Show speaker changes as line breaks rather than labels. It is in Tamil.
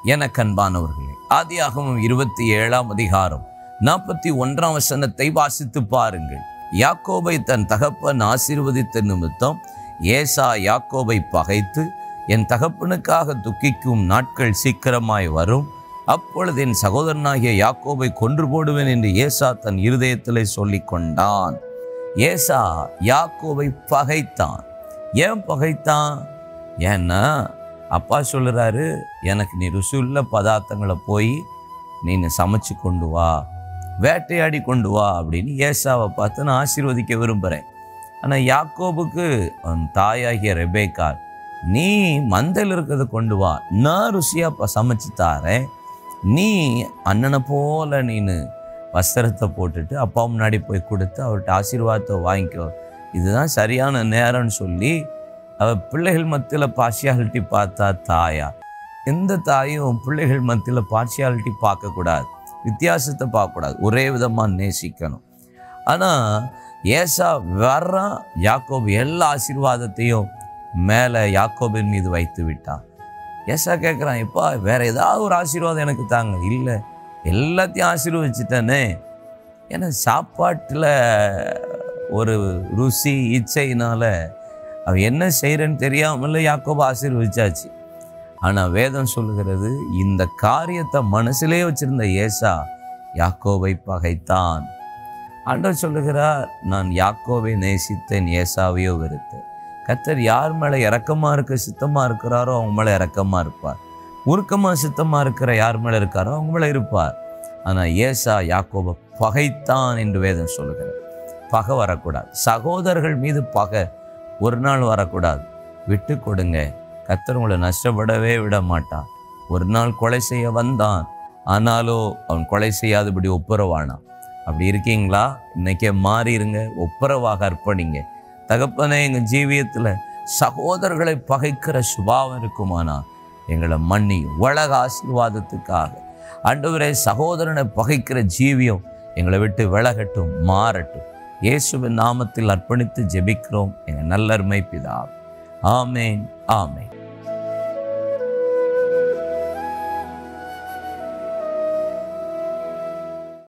எனக்கு அன்பானவர்களே ஆதியாகமம் இருபத்தி ஏழாம் அதிகாரம் நாற்பத்தி ஒன்றாம் வசனத்தை வாசித்து பாருங்கள் யாக்கோபை தன் தகப்பன் ஆசீர்வதித்த நிமித்தம் ஏசா யாக்கோபை பகைத்து என் தகப்பனுக்காக துக்கிக்கும் நாட்கள் சீக்கிரமாய் வரும் அப்பொழுது என் சகோதரனாகிய யாக்கோபை கொன்று போடுவேன் என்று ஏசா தன் இருதயத்திலே சொல்லிக் கொண்டான் ஏசா யாக்கோபை பகைத்தான் ஏன் பகைத்தான் ஏன்னா அப்பா சொல்லுறாரு எனக்கு நீ ருசியுள்ள பதார்த்தங்களை போய் நீ சமைச்சு கொண்டு வா வேட்டையாடி கொண்டு வா அப்படின்னு ஏசாவை பார்த்து நான் ஆசீர்வதிக்க விரும்புகிறேன் ஆனால் யாக்கோபுக்கு அவன் தாயாகிய ரெபேக்கா நீ மந்தையில் இருக்கிறத கொண்டு வா நான் ருசியாக சமைச்சு தாரேன் நீ அண்ணனை போல நீனு வஸ்திரத்தை போட்டுட்டு அப்பா முன்னாடி போய் கொடுத்து அவர்கிட்ட ஆசீர்வாதத்தை வாங்கிக்கோ இதுதான் சரியான நேரம்னு சொல்லி அவ பிள்ளைகள் மத்தியில் பார்ஷியாலிட்டி பார்த்தா தாயா எந்த தாயும் பிள்ளைகள் மத்தியில் பார்ஷியாலிட்டி பார்க்கக்கூடாது வித்தியாசத்தை பார்க்கக்கூடாது ஒரே விதமாக நேசிக்கணும் ஆனால் ஏசா வர்றான் யாக்கோபு எல்லா ஆசீர்வாதத்தையும் மேலே யாக்கோபின் மீது வைத்து விட்டான் ஏசா கேட்குறான் எப்பா வேற ஏதாவது ஒரு ஆசீர்வாதம் எனக்கு தாங்க இல்லை எல்லாத்தையும் ஆசீர்வதிச்சிட்டேனே ஏன்னா சாப்பாட்டில் ஒரு ருசி இச்சையினால அவன் என்ன செய்கிறேன்னு தெரியாமல யாக்கோபு ஆசீர்வதிச்சாச்சு ஆனால் வேதம் சொல்லுகிறது இந்த காரியத்தை மனசிலே வச்சிருந்த ஏசா யாக்கோவை பகைத்தான் ஆண்டவர் சொல்லுகிறார் நான் யாக்கோவை நேசித்தேன் ஏசாவையோ வெறுத்தேன் கத்தர் யார் மேலே இறக்கமாக இருக்க சித்தமாக இருக்கிறாரோ அவங்க மேலே இறக்கமாக இருப்பார் உருக்கமாக சித்தமாக இருக்கிற யார் மேலே இருக்காரோ அவங்க மேலே இருப்பார் ஆனால் ஏசா யாக்கோபை பகைத்தான் என்று வேதம் சொல்லுகிறது பகை வரக்கூடாது சகோதரர்கள் மீது பகை ஒரு நாள் வரக்கூடாது விட்டு கொடுங்க கத்தர் உங்களை நஷ்டப்படவே விட மாட்டான் ஒரு நாள் கொலை செய்ய வந்தான் ஆனாலோ அவன் கொலை செய்யாதபடி ஒப்புரவானான் அப்படி இருக்கீங்களா இன்னைக்கே மாறிடுங்க ஒப்புரவாக அர்ப்பணிங்க தகப்பனே எங்கள் ஜீவியத்தில் சகோதரர்களை பகைக்கிற சுபாவம் இருக்குமானா எங்களை மன்னி உலக ஆசீர்வாதத்துக்காக ஆண்டவரே சகோதரனை பகைக்கிற ஜீவியம் எங்களை விட்டு விலகட்டும் மாறட்டும் இயேசுவின் நாமத்தில் அர்ப்பணித்து ஜெபிக்கிறோம் எங்கள் நல்லருமை பிதா ஆமேன் ஆமேன்